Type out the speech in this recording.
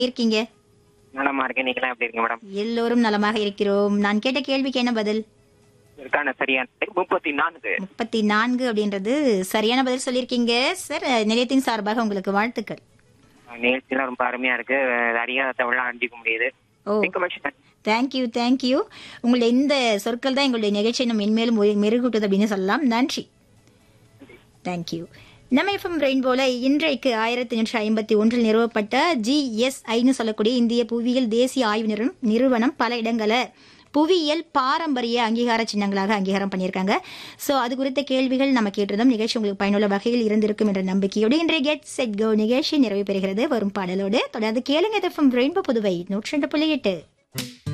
இருக்கீங்க நலமா இருக்கேன் நீங்களாம் எப்படி இருக்கீங்க மேடம் எல்லோரும் நலமாக இருக்கிறோம் நான் கேட்ட கேள்விக்கு என்ன பதில் இதற்கான சரியான விடை முப்பத்தி நான்கு முப்பத்தி நான்கு அப்படின்றது சரியான பதில் சொல்லியிருக்கீங்க சார் நிலையத்தின் சார்பாக உங்களுக்கு வாழ்த்துக்கள் நிகழ்ச்சியெல்லாம் ரொம்ப அருமையா இருக்கு அஹ் அறியாத தமிழ்லாம் அண்டிக்க முடியுது ஓ மிக்க மகிழ்ச்சி தேங்க்யூ தேங்க்யூ உங்களுடைய இந்த சொற்கள் தான் எங்களுடைய நிகழ்ச்சியை நம்ம மென்மேலும் மெரு- மெருகூட்டுது அப்படின்னு சொல்லலாம் நன்றி தேங்க்யூ நம்ம எஃப்எம் ரெயின்போல இன்றைக்கு ஆயிரத்தி எண்ணூற்றி ஐம்பத்தி ஒன்றில் நிறுவப்பட்ட ஜிஎஸ்ஐன்னு சொல்லக்கூடிய இந்திய புவியியல் தேசிய ஆய்வு நிறுவனம் நிறுவனம் பல இடங்களை புவியியல் பாரம்பரிய அங்கீகார சின்னங்களாக அங்கீகாரம் பண்ணியிருக்காங்க ஸோ அது குறித்த கேள்விகள் நம்ம கேட்டிருந்தோம் நிகழ்ச்சி உங்களுக்கு பயனுள்ள வகையில் இருந்திருக்கும் என்ற நம்பிக்கையோடு இன்றைய கெட் செட் கோ நிகழ்ச்சி நிறைவு பெறுகிறது வரும் பாடலோடு தொடர்ந்து கேளுங்க எஃப்எம் ரெயின்போ புதுவை நூற்றி ரெண்டு புள்ளி எட்டு